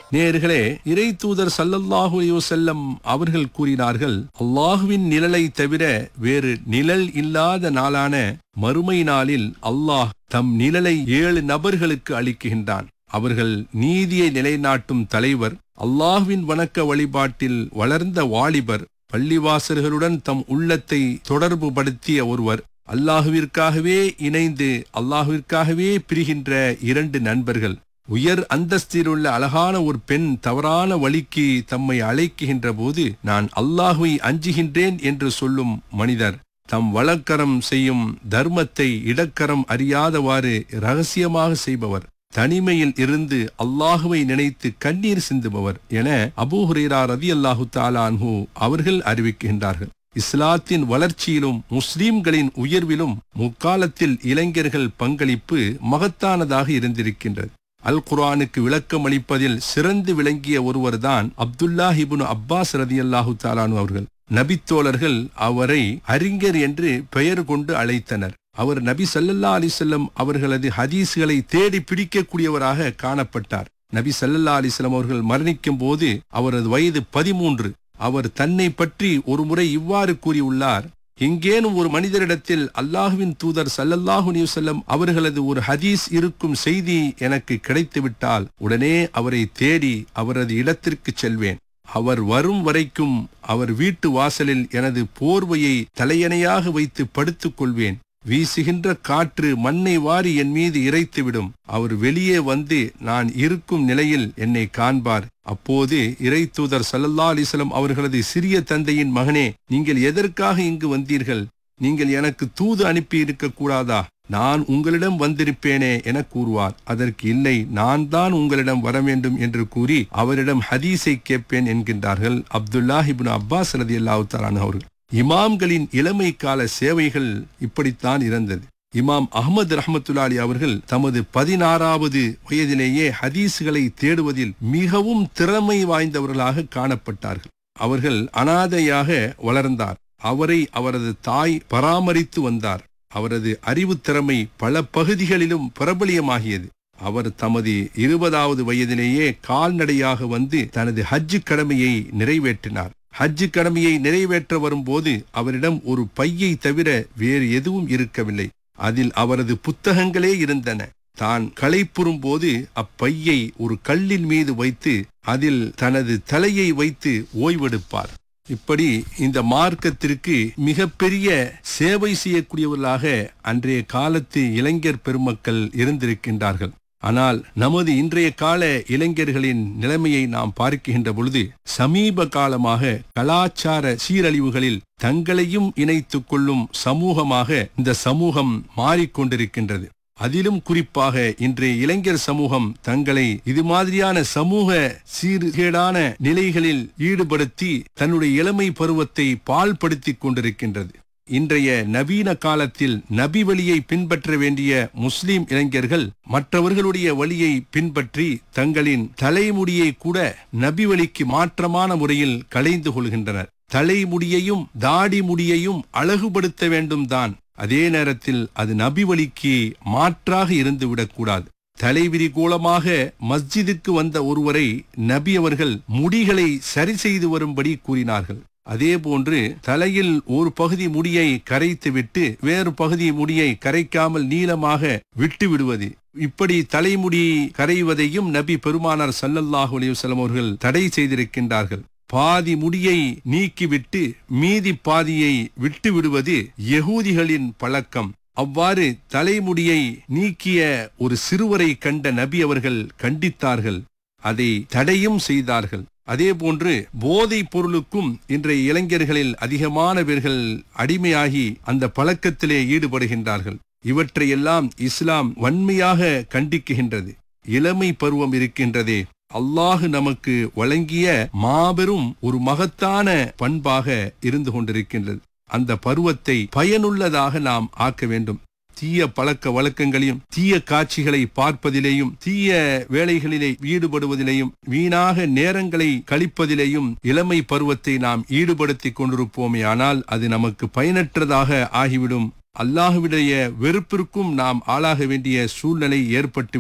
நேர்களே இறை தூதர் சல்லல்லாஹு அலைஹி வஸல்லம் அவர்கள் கூறினார்கள் அல்லாஹுவின் நிழலை தவிர வேறு நிழல் இல்லாத நாளான மறுமை நாளில் அல்லாஹ் தம் நிழலை ஏழு நபர்களுக்கு அளிக்குகின்றான் அவர்கள் நீதியை நிலைநாட்டும் தலைவர் அல்லாஹ்வின் வணக்க வழிபாட்டில் வளர்ந்த வாலிபர் பள்ளிவாசல்களுடன் தம் உள்ளத்தை தொடர்பு படுத்திய ஒருவர் அல்லாஹுவிற்காகவே இணைந்து அல்லாஹுவிற்காகவே பிரிகின்ற இரண்டு நண்பர்கள் உயர் அந்தஸ்தில் உள்ள அழகான ஒரு பெண் தவறான வழிக்கு தம்மை அழைக்குகின்ற போது நான் அல்லாஹுவை அஞ்சுகின்றேன் என்று சொல்லும் மனிதர் தம் வழக்கரம் செய்யும் தர்மத்தை இடக்கரம் அறியாதவாறு ரகசியமாக செய்பவர் தனிமையில் இருந்து அல்லாஹுவை நினைத்து கண்ணீர் சிந்துபவர் என அபூ ஹுரேரா ரதி அல்லாஹு தாலான்ஹூ அவர்கள் அறிவிக்கின்றார்கள் இஸ்லாத்தின் வளர்ச்சியிலும் முஸ்லிம்களின் உயர்விலும் முக்காலத்தில் இளைஞர்கள் பங்களிப்பு மகத்தானதாக இருந்திருக்கின்றது அல் குர்ஆனுக்கு விளக்கம் அளிப்பதில் சிறந்து விளங்கிய ஒருவர்தான் அப்துல்லா இப்னு அப்பாஸ் ரதியல்லாஹு தாலானு அவர்கள் நபித்தோழர்கள் அவரை அறிஞர் என்று பெயர் கொண்டு அழைத்தனர் அவர் நபி சல்லல்லா அலிசல்லம் அவர்களது ஹதீஸ்களை தேடி பிடிக்கக்கூடியவராக காணப்பட்டார் நபி சல்லல்லா அலிஸ்லம் அவர்கள் மரணிக்கும் போது அவரது வயது பதிமூன்று அவர் தன்னை பற்றி ஒருமுறை இவ்வாறு கூறியுள்ளார் எங்கேனும் ஒரு மனிதரிடத்தில் அல்லாஹுவின் தூதர் சல்லல்லாஹு அலைஹி வஸல்லம் அவர்களது ஒரு ஹதீஸ் இருக்கும் செய்தி எனக்கு கிடைத்துவிட்டால் உடனே அவரை தேடி அவரது இடத்திற்கு செல்வேன் அவர் வரும் வரைக்கும் அவர் வீட்டு வாசலில் எனது போர்வையை தலையணையாக வைத்து படுத்துக் கொள்வேன் வீசுகின்ற காற்று மண்ணை வாரி என் மீது இறைத்துவிடும் அவர் வெளியே வந்து நான் இருக்கும் நிலையில் என்னை காண்பார் அப்போது இறை தூதர் சல்லல்லா அலிஸ்லம் அவர்களது சிறிய தந்தையின் மகனே நீங்கள் எதற்காக இங்கு வந்தீர்கள் நீங்கள் எனக்கு தூது அனுப்பி இருக்க கூடாதா நான் உங்களிடம் வந்திருப்பேனே என கூறுவார் அதற்கு இல்லை நான் தான் உங்களிடம் வர வேண்டும் என்று கூறி அவரிடம் ஹதீஸை கேட்பேன் என்கின்றார்கள் அப்துல்லா இப்னு அப்பாஸ் ரதி அல்லாஹு அவர்கள் இமாம்களின் இளமை கால சேவைகள் இப்படித்தான் இருந்தது இமாம் அகமது ரஹமத்துல்லாலி அவர்கள் தமது பதினாறாவது வயதிலேயே ஹதீஸ்களை தேடுவதில் மிகவும் திறமை வாய்ந்தவர்களாக காணப்பட்டார்கள் அவர்கள் அனாதையாக வளர்ந்தார் அவரை அவரது தாய் பராமரித்து வந்தார் அவரது அறிவு திறமை பல பகுதிகளிலும் பிரபலியமாகியது அவர் தமது இருபதாவது வயதிலேயே கால்நடையாக வந்து தனது ஹஜ்ஜு கடமையை நிறைவேற்றினார் ஹஜ்ஜு கடமையை நிறைவேற்ற வரும்போது அவரிடம் ஒரு பையை தவிர வேறு எதுவும் இருக்கவில்லை அதில் அவரது புத்தகங்களே இருந்தன தான் களைப்புறும் போது அப்பையை ஒரு கல்லின் மீது வைத்து அதில் தனது தலையை வைத்து ஓய்வெடுப்பார் இப்படி இந்த மார்க்கத்திற்கு மிகப்பெரிய சேவை செய்யக்கூடியவர்களாக அன்றைய காலத்து இளைஞர் பெருமக்கள் இருந்திருக்கின்றார்கள் ஆனால் நமது இன்றைய கால இளைஞர்களின் நிலைமையை நாம் பார்க்கின்ற பொழுது சமீப காலமாக கலாச்சார சீரழிவுகளில் தங்களையும் இணைத்துக் கொள்ளும் சமூகமாக இந்த சமூகம் மாறிக்கொண்டிருக்கின்றது அதிலும் குறிப்பாக இன்றைய இளைஞர் சமூகம் தங்களை இது மாதிரியான சமூக சீர்கேடான நிலைகளில் ஈடுபடுத்தி தன்னுடைய இளமை பருவத்தை பால்படுத்திக் கொண்டிருக்கின்றது இன்றைய நவீன காலத்தில் நபி வழியை பின்பற்ற வேண்டிய முஸ்லிம் இளைஞர்கள் மற்றவர்களுடைய வழியை பின்பற்றி தங்களின் தலைமுடியை கூட நபி வழிக்கு மாற்றமான முறையில் களைந்து கொள்கின்றனர் தலைமுடியையும் தாடி முடியையும் அழகுபடுத்த வேண்டும் தான் அதே நேரத்தில் அது நபி வழிக்கு மாற்றாக இருந்துவிடக்கூடாது தலைவிரி கோலமாக மஸ்ஜிதுக்கு வந்த ஒருவரை நபி அவர்கள் முடிகளை சரி செய்து வரும்படி கூறினார்கள் அதே போன்று தலையில் ஒரு பகுதி முடியை கரைத்துவிட்டு வேறு பகுதி முடியை கரைக்காமல் நீளமாக விட்டு விடுவது இப்படி தலைமுடி கரைவதையும் நபி பெருமானார் சல்லல்லாஹு அலைஹி வஸல்லம் அவர்கள் தடை செய்திருக்கின்றார்கள் பாதி முடியை நீக்கிவிட்டு மீதி பாதியை விட்டு விடுவது யகூதிகளின் பழக்கம் அவ்வாறு தலைமுடியை நீக்கிய ஒரு சிறுவரை கண்ட நபி அவர்கள் கண்டித்தார்கள் அதை தடையும் செய்தார்கள் அதே போன்று போதைப் பொருளுக்கும் இன்றைய இளைஞர்களில் அதிகமான பேர்கள் அடிமையாகி அந்த பழக்கத்திலே ஈடுபடுகின்றார்கள் இவற்றையெல்லாம் இஸ்லாம் வன்மையாக கண்டிக்குகின்றது இளமை பருவம் இருக்கின்றதே அல்லாஹு நமக்கு வழங்கிய மாபெரும் ஒரு மகத்தான பண்பாக இருந்து கொண்டிருக்கின்றது அந்த பருவத்தை பயனுள்ளதாக நாம் ஆக்க வேண்டும் தீய பழக்க வழக்கங்களையும் தீய காட்சிகளை பார்ப்பதிலேயும் தீய வேலைகளிலே ஈடுபடுவதிலேயும் வீணாக நேரங்களை கழிப்பதிலேயும் இளமை பருவத்தை நாம் ஈடுபடுத்திக் கொண்டிருப்போமே ஆனால் அது நமக்கு பயனற்றதாக ஆகிவிடும் அல்லாஹுவிடைய வெறுப்பிற்கும் நாம் ஆளாக வேண்டிய சூழ்நிலை ஏற்பட்டுவிடும்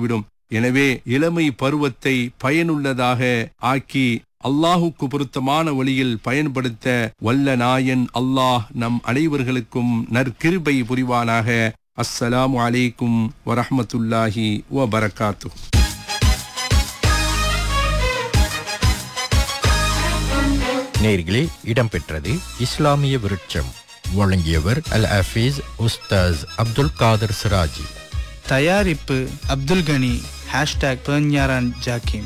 எனவே இளமை பருவத்தை பயனுள்ளதாக ஆக்கி அல்லாஹுக்கு பொருத்தமான வழியில் பயன்படுத்த வல்ல நாயன் அல்லாஹ் நம் அனைவர்களுக்கும் நற்கிருபை புரிவானாக அஸ்ஸலாமு அலைக்கும் வரஹ்மத்துல்லாஹி வபரகாத்து நேர்களே இடம்பெற்றது இஸ்லாமிய விருட்சம் வழங்கியவர் அல் ஹஃபீஸ் உஸ்தாஸ் அப்துல் காதர் சிராஜி தயாரிப்பு அப்துல் கனி ஹேஷ்டாக் பேஞ்ஞாரான் ஜாக்கிம்